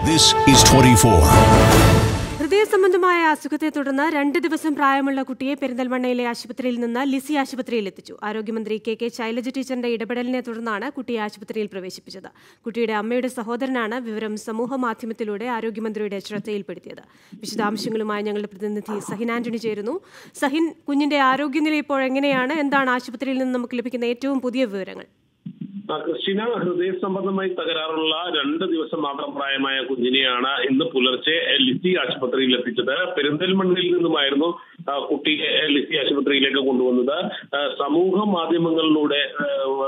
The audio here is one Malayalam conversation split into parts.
This is 24. ഹൃദയ സംബന്ധമായ അസുഖത്തെ തുടർന്ന് രണ്ട് ദിവസം പ്രായമുള്ള കുട്ടിയെ പെരിന്തൽമണ്ണയിലെ ആശുപത്രിയിൽ നിന്ന് ലിസി ആശുപത്രിയിൽ എത്തിച്ചു ആരോഗ്യമന്ത്രി കെ കെ ശൈലജ ടീച്ചറിന്റെ ഇടപെടലിനെ തുടർന്നാണ് കുട്ടിയെ ആശുപത്രിയിൽ പ്രവേശിപ്പിച്ചത് കുട്ടിയുടെ അമ്മയുടെ സഹോദരനാണ് വിവരം സമൂഹ മാധ്യമത്തിലൂടെ ആരോഗ്യമന്ത്രിയുടെ ശ്രദ്ധയിൽപ്പെടുത്തിയത് വിശദാംശങ്ങളുമായി ഞങ്ങളുടെ പ്രതിനിധി സഹിൻ ആന്റണി ചേരുന്നു സഹിൻ കുഞ്ഞിന്റെ ആരോഗ്യനില ഇപ്പോൾ എങ്ങനെയാണ് എന്താണ് ആശുപത്രിയിൽ നിന്ന് നമുക്ക് ലഭിക്കുന്ന ഏറ്റവും പുതിയ വിവരങ്ങൾ ആ, ക്രിസ്റ്റീന ഹൃദയ സംബന്ധമായി തകരാറുള്ള രണ്ട് ദിവസം മാത്രം പ്രായമായ കുഞ്ഞിനെയാണ് ഇന്ന് പുലർച്ചെ ലിസി ആശുപത്രിയിൽ എത്തിച്ചത് പെരിന്തൽമണ്ണയിൽ നിന്നുമായിരുന്നു ആ, കുട്ടിയെ ലിസി ആശുപത്രിയിലേക്ക് കൊണ്ടുവന്നത് ആ, സമൂഹ മാധ്യമങ്ങളിലൂടെ ആ,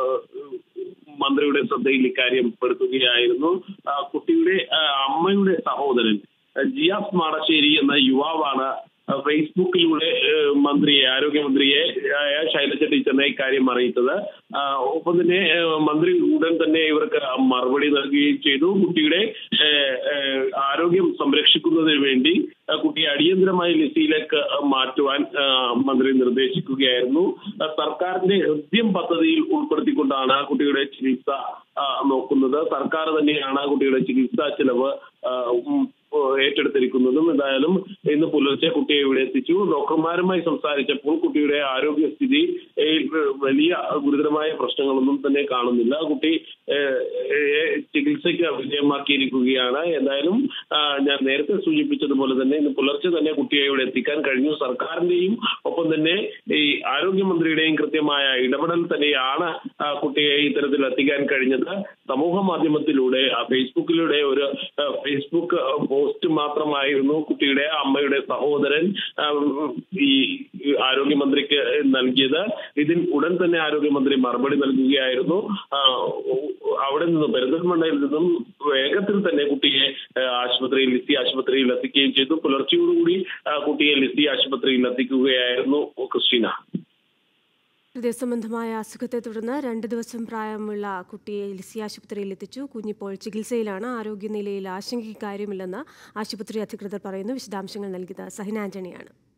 മന്ത്രിയുടെ ശ്രദ്ധയിൽ ഇക്കാര്യം പെടുത്തുകയായിരുന്നു ആ, കുട്ടിയുടെ ആ, അമ്മയുടെ സഹോദരൻ ആ, ജിയാസ് മാടശ്ശേരി എന്ന യുവാവാണ് ആ, ഫേസ്ബുക്കിലൂടെ ഏഹ്, മന്ത്രിയെ ആരോഗ്യമന്ത്രിയെ ആയ ശൈലജ ടീച്ചറിനെ ഇക്കാര്യം അറിയിച്ചത് ആ, ഒപ്പം തന്നെ ഏഹ്, മന്ത്രി ഉടൻ തന്നെ ഇവർക്ക് മറുപടി നൽകുകയും ചെയ്തു കുട്ടിയുടെ ഏഹ്, ഏഹ്, ആരോഗ്യം സംരക്ഷിക്കുന്നതിന് വേണ്ടി ആ, കുട്ടിയെ അടിയന്തരമായി ലിസിയിലേക്ക് മാറ്റുവാൻ ആ, മന്ത്രി നിർദ്ദേശിക്കുകയായിരുന്നു ആ, സർക്കാരിന്റെ ഹൃദ്യം പദ്ധതിയിൽ ഉൾപ്പെടുത്തിക്കൊണ്ടാണ് കുട്ടിയുടെ ചികിത്സ ആ, നോക്കുന്നത് സർക്കാർ തന്നെയാണ് കുട്ടിയുടെ ചികിത്സാ ചെലവ് ആ, ഉം, ഏറ്റെടുത്തിരിക്കുന്നതും എന്തായാലും ഇന്ന് പുലർച്ചെ കുട്ടിയെ ഇവിടെ എത്തിച്ചു ഡോക്ടർമാരുമായി സംസാരിച്ചപ്പോൾ കുട്ടിയുടെ ആരോഗ്യസ്ഥിതി ഏഹ്, വലിയ ഗുരുതരമായ പ്രശ്നങ്ങളൊന്നും തന്നെ കാണുന്നില്ല കുട്ടി ഏഹ്, ഏഹ്, ചികിത്സയ്ക്ക് വിജയമാക്കിയിരിക്കുകയാണ് എന്തായാലും ആ, ഞാൻ നേരത്തെ സൂചിപ്പിച്ചതുപോലെ തന്നെ ഇന്ന് പുലർച്ചെ തന്നെ കുട്ടിയെ ഇവിടെ എത്തിക്കാൻ കഴിഞ്ഞു സർക്കാരിന്റെയും ഒപ്പം തന്നെ ഈ ആരോഗ്യമന്ത്രിയുടെയും കൃത്യമായ ഇടപെടൽ തന്നെയാണ് ആ, കുട്ടിയെ ഇത്തരത്തിൽ എത്തിക്കാൻ കഴിഞ്ഞത് സമൂഹ മാധ്യമത്തിലൂടെ ആ, ഫേസ്ബുക്കിലൂടെ ഒരു ആ, ഫേസ്ബുക്ക് പോസ്റ്റ് മാത്രമായിരുന്നു കുട്ടിയുടെ അമ്മയുടെ സഹോദരൻ ആ, ഈ ആരോഗ്യമന്ത്രിക്ക് നൽകിയത് ഇതിൽ ഉടൻ തന്നെ ആരോഗ്യമന്ത്രി മറുപടി നൽകുകയായിരുന്നു ആ, അവിടെ നിന്നും പെരിന്തൽമണ്ണയിൽ നിന്നും വേഗത്തിൽ തന്നെ കുട്ടിയെ ആ, ആശുപത്രിയിൽ ലിസി ആശുപത്രിയിൽ എത്തിക്കുകയും ചെയ്തു പുലർച്ചയോടുകൂടി ആ, കുട്ടിയെ ലിസി ആശുപത്രിയിൽ എത്തിക്കുകയായിരുന്നു ക്രിസ്റ്റീന ഹൃദയ സംബന്ധമായ അസുഖത്തെ തുടർന്ന് രണ്ട് ദിവസം പ്രായമുള്ള കുട്ടിയെ ലിസി ആശുപത്രിയിൽ എത്തിച്ചു കുഞ്ഞിപ്പോൾ ചികിത്സയിലാണ് ആരോഗ്യനിലയിൽ ആശങ്കയ്ക്ക് കാര്യമില്ലെന്ന് ആശുപത്രി അധികൃതർ പറയുന്നു വിശദാംശങ്ങൾ നൽകിയത് സഹിൻ ആന്റണിയാണ്